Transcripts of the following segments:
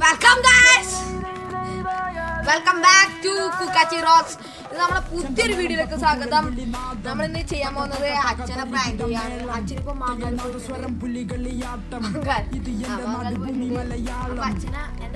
Welcome guys welcome back to Kukkachi rocks ഇത് നമ്മളെ പുതിയൊരു വീഡിയോയിലേക്ക് സ്വാഗതം നമ്മൾ ഇന്ന് ചെയ്യാൻ പോകുന്നത് അച്ഛനെ പ്രാങ്ക് ചെയ്യാണ് അച്ഛനിപ്പോ മംഗൾ സ്വരം അച്ഛനെ എന്റെ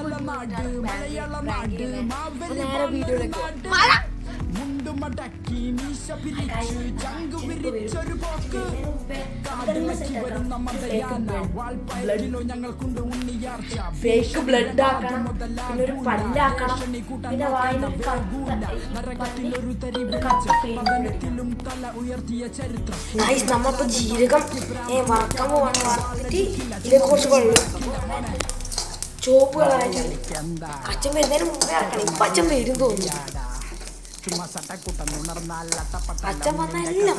നേരെ വീഡിയോയിലേക്ക് മഴ മുണ്ടുമടക്കി മീശ പിരിച്ച് ചങ്കു വിരിച്ചൊരു പോക്ക് കാതിലക്കി വരുന്ന മതയാന വാൾപ്പയറ്റിലോ ഞങ്ങൾക്കുണ്ട് ഉണ്ണിയാർച്ച ഫേക്ക് ബ്ലഡ് ആക്കണം പിന്നെ ഒരു പല്ലാക്കണം പിന്നെ വായിൽ നരകത്തിലൊരു തരി പതനത്തിലും തല ഉയർത്തിയ ചരിത്രം ഗൈസ് നമ്മളിപ്പോ ജീരകം ഏ, വറക്കാൻ പോവാണ് വറുത്തിട്ട് ഇതിലേക്ക് കുറച്ച് വെള്ളം ചോപ്പ് കളറായിട്ട് അച്ഛൻ വരുന്നതിന് മുമ്പേ ആക്കണം ഇപ്പൊ അച്ഛൻ വരും തോന്നുന്നു ചുമ്മാ സട്ടക്കുട്ടൻ ഉണർന്നാൽ അച്ഛൻ വന്നെല്ലാം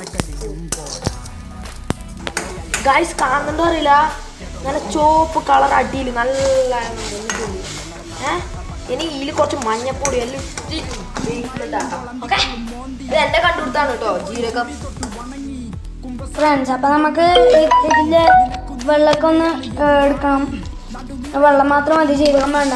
ഗൈസ് കാണുന്നുണ്ടോ അറിയില്ല നല്ല ചോപ്പ് കളർ അടിയിൽ നല്ല ഏ ഇനി ഇതിൽ കുറച്ച് മഞ്ഞപ്പൊടി എല്ലാം ഓക്കെ ഇത് എന്റെ കണ്ടുപിടുത്താണ് കേട്ടോ ജീരകം ഫ്രണ്ട്സ് അപ്പൊ നമുക്ക് ഇ- ഇതില് വെള്ളമൊക്കെ ഒന്ന് ഏ, എടുക്കണം വെള്ളം മാത്രം മതി ജീരകം വേണ്ട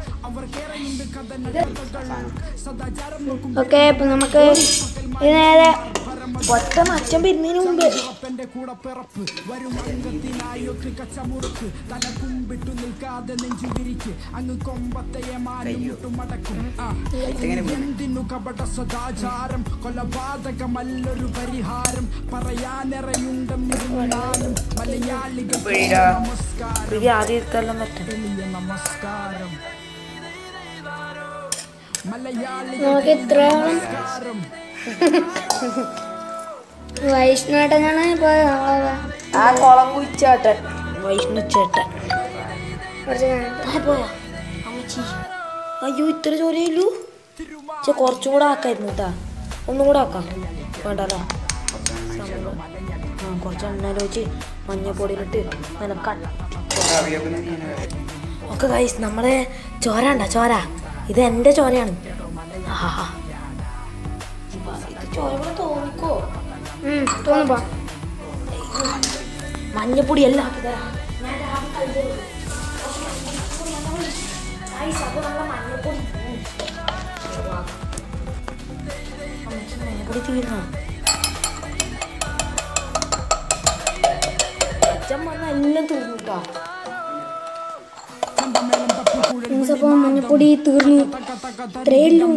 ഓക്കെ അപ്പൊ നമുക്ക് ഇത് നേരെ ഒറ്റ അച്ഛൻ വരുന്നതിന് മുമ്പ് അപ്പന്റെ കൂടെ പിറപ്പ് വരും അംഗത്തിനായൊക്കെ കച്ചമുറുക്ക് തല കുമ്പിട്ടു നിൽക്കാതെ നെഞ്ചു വിരിക്ക് അങ്ങ് കൊമ്പത്തയെ മാലിമുട്ടു മടക്കും ആ, എന്തിനു കപട സദാചാരം കൊലപാതകമല്ലൊരു പരിഹാരം പറയാനിറയുണ്ടെന്നിരുന്നാലും മലയാളികൾ നമസ്കാരം ആദ്യത്തെല്ലാം പറ്റും എളിയ നമസ്കാരം മലയാളികൾ നമുക്ക് ഇത്രയോളം നമസ്കാരം വൈഷ്ണവേട്ടനാണ് ഇപ്പൊ നമ്മളെ ആ കുളം കുഴിച്ചാട്ടൻ വൈഷ്ണു ചേട്ടൻ കുറച്ച് കഴിഞ്ഞിട്ട് പോയാ അമ്മച്ചി അയ്യോ ഇത്ര ചോരയല്ലൂ ചെ കുറച്ചും കൂടെ ആക്കായിരുന്നു കേട്ടാ ഒന്നും കൂടെ ആക്കാം വേണ്ടല്ലോ ആ കുറച്ച് എണ്ണയിൽ വെച്ച് മഞ്ഞപ്പൊടിയിലിട്ട് നല്ല കട്ടി ഒക്കെ കൈസ് നമ്മളെ ചോര ഉണ്ട ചോര ഇത് എൻ്റെ ചോരയാണ് ആഹാ ഇത് ചോര പോലെ തോന്നിക്കോ ഉം, തോന്നുമ്പോ മഞ്ഞപ്പൊടി എല്ലാം മഞ്ഞപ്പൊടി തീർന്നു അച്ഛൻ വന്ന എല്ലാം തീർന്നു കേട്ടോ ഫ്രണ്ട്സ് അപ്പൊ മഞ്ഞപ്പൊടി തീർന്നു ഇത്രയല്ലോ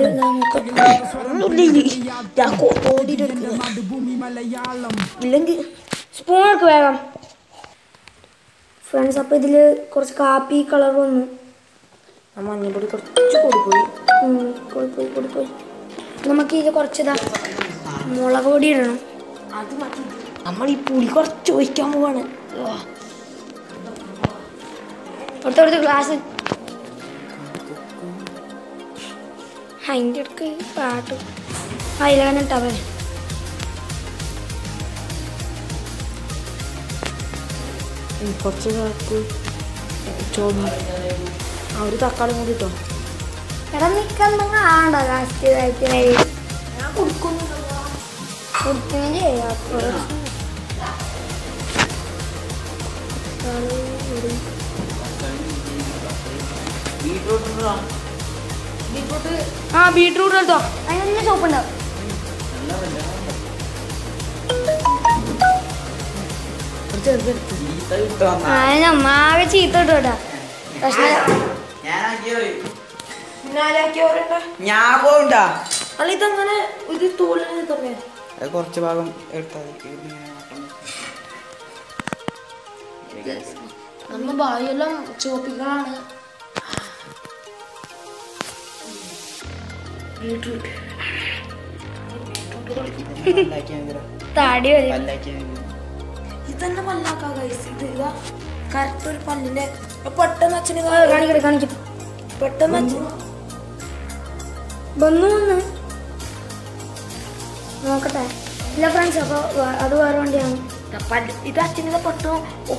ഭൂമി മലയാളം ഇല്ലെങ്കിൽ സ്പൂൺ എടുക്ക് വേഗം ഫ്രണ്ട്സ് അപ്പൊ ഇതില് കുറച്ച് കാപ്പി കളർ വന്നു ആ മഞ്ഞപ്പൊടി കുറച്ച് കൂടിപ്പോയി ഉം, കൊടുപ്പോയി കൊടുപ്പോയി നമുക്ക് ഇത് കുറച്ചിതാ മുളക് പൊടി ഇടണം അത് മതി നമ്മൾ ഈ പുളി കുറച്ച് ഒഴിക്കാൻ പോവാണ് ആ. കൊടുത്ത് കൊടുത്ത് ഗ്ലാസ് അതിൻ്റെ ഇടക്ക് പാട്ട് അതിലാണ് ഇട്ടാ പോലെ ഉം, കുറച്ച് കാക്ക് ചോന്ന് ആ ഒരു തക്കാളി കൂടി ഇട്ടോ എടാ നിൽക്കാൻ ആണ്ട ലാസ്റ്റ് ഇതായിട്ട് ഞാൻ കൊടുക്കുന്നു കൊടുക്കുകയും ചെയ്യാം ആ ബീട്രൂട്ട് എടുത്തോ അതിന് സോപ്പ് ഉണ്ടാവും കുറച്ച് ചെറുതെടുത്ത് അതിന് അമ്മാകെ ചീത്ത ഇട്ടു കേട്ടാ പക്ഷേ ഞാൻ പോണ്ട അല്ല ഇതങ്ങനെ ഒരു തോളിന് തന്നെ അത് കുറച്ച് ഭാഗം എടുത്താൽ മതി നമ്മ ബായെല്ലാം ചോപ്പികളാണ് ബീട്രൂട്ട് താടി വരും ഇതന്നെ പല്ലാക്കാ ഗൈസ് ഇത് ഇതാ കറക്റ്റ് ഒരു പല്ലിന്റെ ഇപ്പൊ പെട്ടെന്ന് അച്ഛന് കാണിക്കട്ടെ കാണിക്കട്ടെ പെട്ടെന്ന് അച്ഛൻ വന്നു വന്ന് നോക്കട്ടെ ഇല്ല ഫ്രണ്ട്സ് അപ്പോൾ അത് വേറെ വണ്ടിയാണ് പല്ല് ഇത് അച്ഛനെ പെട്ടോ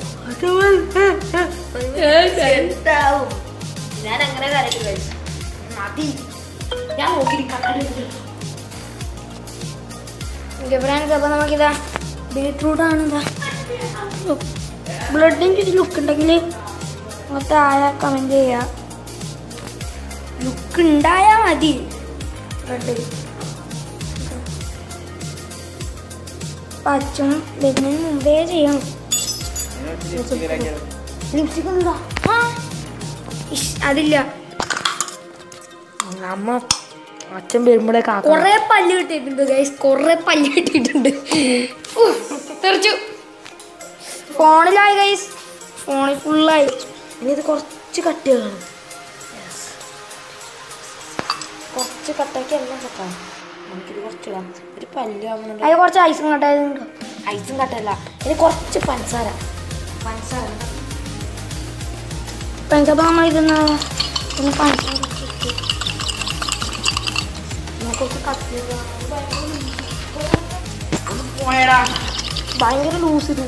എന്താവും ഞാൻ അങ്ങനെ കരയില്ല ഗൈസ് മതി ഞാൻ നോക്കിയിരിക്കാം ഓക്കെ ഫ്രണ്ട്സ് അപ്പോൾ നമുക്കിതാ ബീട്രൂട്ട് ആണ് ഇതാ ബ്ലഡിൻ്റെ ഒരു ലുക്ക് ഉണ്ടെങ്കിൽ അപ്പോൾ താഴെ കമൻറ്റ് ചെയ്യുക ലുക്ക് ഉണ്ടായാൽ മതി റെഡ് പച്ചും വരുന്നതിന് മുമ്പേ ചെയ്യണം ലിപ്സ്റ്റിക് ഉണ്ടോ ആ ഇഷ്, അതില്ല അമ്മ അച്ഛൻ വരുമ്പോഴേക്ക് ആക്കണം കൊറേ പല്ല് കിട്ടിയിട്ടുണ്ട് ഗൈസ് കൊറേ പല്ല് കിട്ടിയിട്ടുണ്ട് ഉഫ്, തെറിച്ചു ഫോണിലായി ഗൈസ് ഫോണിൽ ഫുള്ളായി ഇനി ഇത് കുറച്ച് കട്ടിയാണ് കുറച്ച് കട്ടാക്കി എല്ലാം കട്ടാണ് നമുക്കിത് കുറച്ചിടാം ഒരു പല്ല് ആവുന്നുണ്ട് അതിൽ കുറച്ച് ഐസും കട്ടായതുണ്ട് ഐസും കട്ടല്ല ഇനി കുറച്ച് പഞ്ചസാര പഞ്ചസാര എനിക്കപ്പോൾ നമ്മൾ ഇതെന്നാ ഒന്ന് പഞ്ചസാര നമുക്കൊക്കെ കട്ടി പോയടാ ഭയങ്കര ലൂസ് ഇത്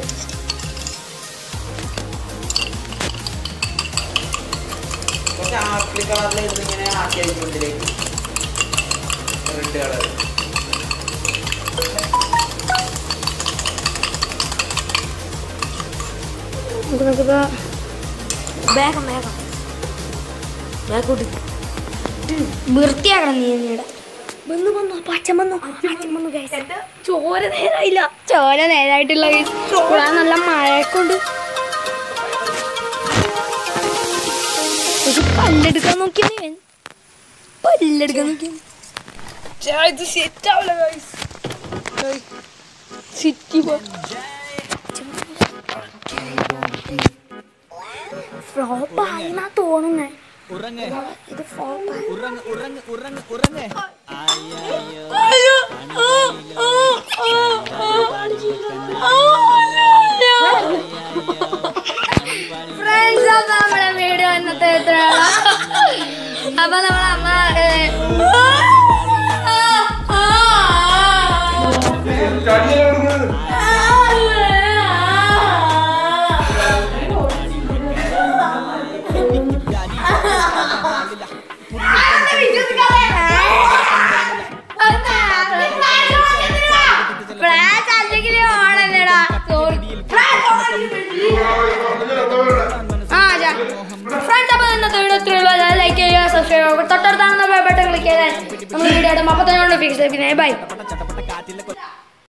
കുറച്ച് ആപ്പിൾ കളറിൽ ഇങ്ങനെ ആക്കി അയക്കുമ്പോഴത്തേക്ക് റെഡ് കളർ നമുക്ക് നോക്കിയപ്പോൾ വേഗം വേഗം വേഗം കൂട്ടി വൃത്തിയാക്കണം നീ നീടെ വന്നു വന്നു പച്ചൻ വന്നു പച്ചൻ വന്നു ഗൈസ് ചോര നേരായില്ല ചോല നേരായിട്ടുള്ള guys. ഇവിടെ നല്ല മഴയൊക്കെയുണ്ട് ഒരു പല്ലെടുക്കാൻ നോക്കിയാണ് പല്ലെടുക്കാൻ നോക്കിയാണ് ഇത് സെറ്റ് ആവില്ല ഗൈസ് സിറ്റി ഫ്ലോപ്പായി എന്നാ തോന്നുന്നേ ഇത് ഫ്ലോപ്പായി ഫ്രണ്ട്സ് അപ്പൊ നമ്മുടെ വീഡിയോ ഇന്നത്തെ എത്രയാണ് അപ്പൊ നമ്മളെ അമ്മ ഫ്ലാഷ് അല്ലെങ്കിൽ ഓണല്ലേടാ സോറി ആ ഫ്രണ്ട്സ് അപ്പോൾ ഇന്നത്തെ വീഡിയോ ഇത്രയുള്ളൂ അതായത് ലൈക്ക് ചെയ്യുക സബ്സ്ക്രൈബ് ചെയ്യുക തൊട്ടടുത്താണ് ബട്ടൺ ക്ലിക്ക് ചെയ്താൽ നമ്മൾ വീഡിയോ ഇടുമ്പോൾ അപ്പോൾ തന്നെ നോട്ടിഫിക്കേഷൻ ബൈ